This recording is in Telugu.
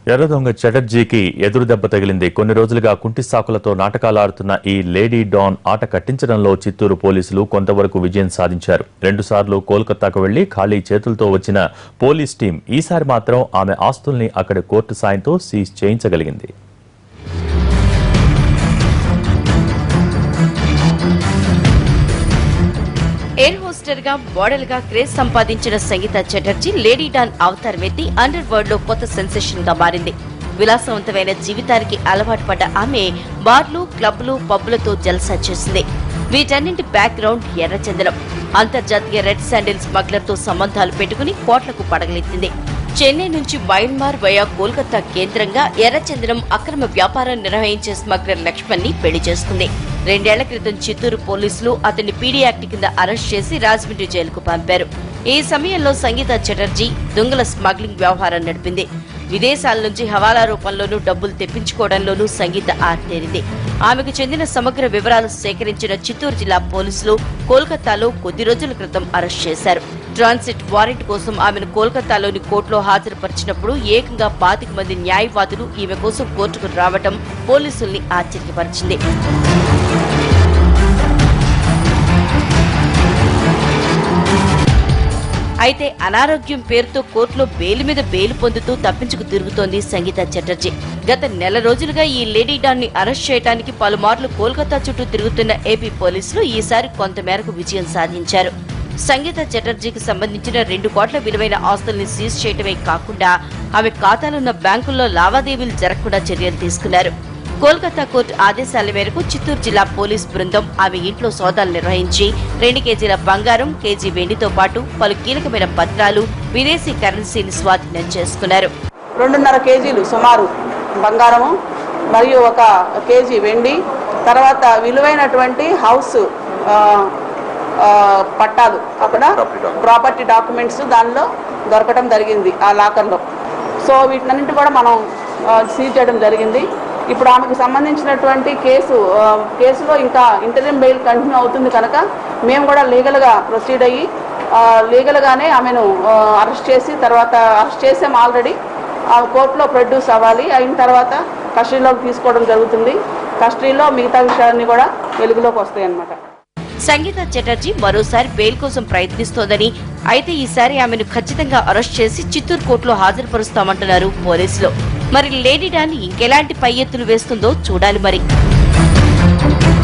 ఎర్రదొంగ చటర్జీకి ఎదురు దెబ్బ తగిలింది కొన్ని రోజులుగా కుంటి సాకులతో నాటకాలు ఆడుతున్న ఈ లేడీ డాన్ ఆట కట్టించడంలో చిత్తూరు పోలీసులు కొంతవరకు విజయం సాధించారు రెండుసార్లు కోల్కతాకు వెళ్లి ఖాళీ చేతులతో వచ్చిన పోలీస్ టీం ఈసారి మాత్రం ఆమె ఆస్తుల్ని అక్కడి కోర్టు సాయంతో సీజ్ చేయించగలిగింది ఎయిర్ హోస్టర్ గా మోడల్ గా క్రేజ్ సంపాదించిన సంగీత చటర్జీ లేడీ డాన్ అవతారం ఎత్తి అండర్ వరల్డ్ లో కొత్త సెన్సేషన్ గా మారింది విలాసవంతమైన జీవితానికి అలవాటు పడ్డ ఆమె బార్లు క్లబ్లు పబ్బులతో జల్సా చేసింది వీటన్నింటి బ్యాక్గ్రౌండ్ ఎర్రచందనం అంతర్జాతీయ రెడ్ శాండిల్ స్మగ్లర్ తో సంబంధాలు పెట్టుకుని కోట్లకు పడగలెత్తింది చెన్నై నుంచి మయన్మార్ వయా కోల్కతా కేంద్రంగా ఎర్రచందనం అక్రమ వ్యాపారం నిర్వహించే స్మగ్లర్ లక్ష్మణ్ ని పెళ్లి చేసుకుంది రెండేళ్ల క్రితం చిత్తూరు పోలీసులు అతన్ని పీడీ యాక్ట్ కింద అరెస్ట్ చేసి రాజమండ్రి జైలుకు పంపారు ఈ సమయంలో సంగీత చటర్జీ దొంగల స్మగ్లింగ్ వ్యవహారం నడిపింది విదేశాల నుంచి హవాలా రూపంలోనూ డబ్బులు తెప్పించుకోవడంలోనూ సంగీత ఆర్తేరింది ఆమెకు చెందిన సమగ్ర వివరాలు సేకరించిన చిత్తూరు జిల్లా పోలీసులు కోల్కతాలో కొద్ది రోజుల క్రితం అరెస్ట్ చేశారు ట్రాన్సిట్ వారెంట్ కోసం ఆమెను కోల్కతాలోని కోర్టులో హాజరుపరిచినప్పుడు ఏకంగా పాతిక మంది న్యాయవాదులు ఈమె కోసం కోర్టుకు రావటం పోలీసుల్ని ఆశ్చర్యపరిచింది అయితే అనారోగ్యం పేరుతో కోర్టులో బెయిల్ మీద బెయిల్ పొందుతూ తప్పించుకు తిరుగుతోంది సంగీత చటర్జీ గత నెల రోజులుగా ఈ లేడీ డాన్ ని అరెస్ట్ చేయడానికి పలుమార్లు కోల్కతా చుట్టూ తిరుగుతున్న ఏపీ పోలీసులు ఈసారి కొంతమేరకు విజయం సాధించారు సంగీత చటర్జీకి సంబంధించిన రెండు కోట్ల విలువైన ఆస్తుల్ని సీజ్ చేయటమే కాకుండా ఆమె ఖాతాలున్న బ్యాంకుల్లో లావాదేవీలు జరగకుండా చర్యలు తీసుకున్నారు కోల్కతా కోర్టు ఆదేశాల మేరకు చిత్తూరు జిల్లా పోలీస్ బృందం ఆమె ఇంట్లో సోదాలు నిర్వహించి రెండు కేజీల బంగారం కేజీ వెండితో పాటు పలు కీలకమైన పత్రాలు విదేశీ కరెన్సీని స్వాధీనం చేసుకున్నారు రెండున్నర కేజీలు సుమారు బంగారము మరియు ఒక కేజీ వెండి తర్వాత విలువైనటువంటి హౌస్ ఆ, ఆ, పట్టాలు అక్కడ ప్రాపర్టీ డాక్యుమెంట్స్ దానిలో దొరకడం జరిగింది ఆ లాకర్లో సో వీటినన్నింటి కూడా మనం సీజ్ చేయడం జరిగింది ఇప్పుడు ఆమెకు సంబంధించినటువంటి కేసు ఆ, కేసులో ఇంకా ఇంటర్వ్యూ బెయిల్ కంటిన్యూ అవుతుంది కనుక మేము కూడా లీగల్గా ప్రొసీడ్ అయ్యి ఆ, లీగల్గానే ఆమెను అరెస్ట్ చేసి తర్వాత అరెస్ట్ చేసాం ఆల్రెడీ ఆ కోర్టులో ప్రొడ్యూస్ అవ్వాలి అయిన తర్వాత కస్టడీలోకి తీసుకోవడం జరుగుతుంది కస్టడీలో మిగతా విషయాలన్నీ కూడా వెలుగులోకి వస్తాయి అన్నమాట సంగీత చటర్జీ మరోసారి బెయిల్ కోసం ప్రయత్నిస్తోందని అయితే ఈసారి ఆమెను ఖచ్చితంగా అరెస్ట్ చేసి చిత్తూరు కోర్టులో హాజరుపరుస్తామంటున్నారు పోలీసులు మరి లేడీ డాన్ ఇంకెలాంటి పై ఎత్తులు వేస్తుందో చూడాలి మరి